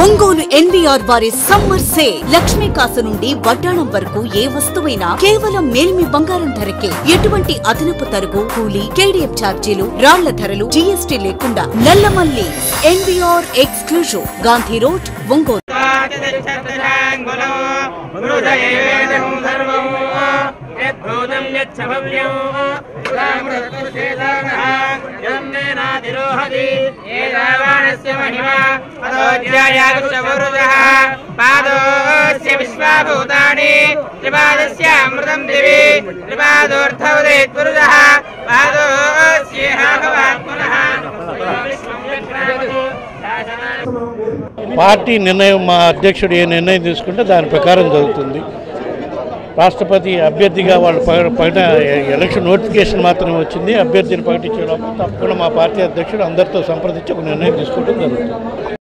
Ongole NVR వారి summer sale Lakshmi కాసు నుండి వడ్డాణం వరకు ఏ వస్తువైనా కేవలం మేలిమి బంగారం ధరకే ఎటువంటి అదనపు తరుగు కూలీ కేడీఎఫ్ ఛార్జీలు రాళ్ల ధరలు జీఎస్టీ లేకుండా Nallamalli NVR exclusive Gandhi road Ongole యద్భూతం యచ్చభవ్యం యన్నేనాదిరోహతి ఏదావానస్య మహిమా పదోధ్యాయాగుచ్చవరుదః పాదోస్య విశ్వాభూతాని త్రిపాదస్య అమృతం దివి త్రిపాదోర్థవదేత్పురుషः పాదోస్యేహ భవాన్ పునః పార్టీ నిర్ణయం మా అధ్యక్షుడు ఏ నిర్ణయం తీసుకుంటే దాని ప్రకారం జరుగుతుంది రాష్ట్రపతి అభ్యర్థిగా వాళ్ళు ప- ప్రకటన ఎలక్షన్ నోటిఫికేషన్ మాత్రమే వచ్చింది అభ్యర్థిని ప్రకటించడం తప్పకుండా మా పార్టీ అధ్యక్షుడు అందరితో సంప్రదించి ఒక నిర్ణయం తీసుకోవడం జరుగుతుంది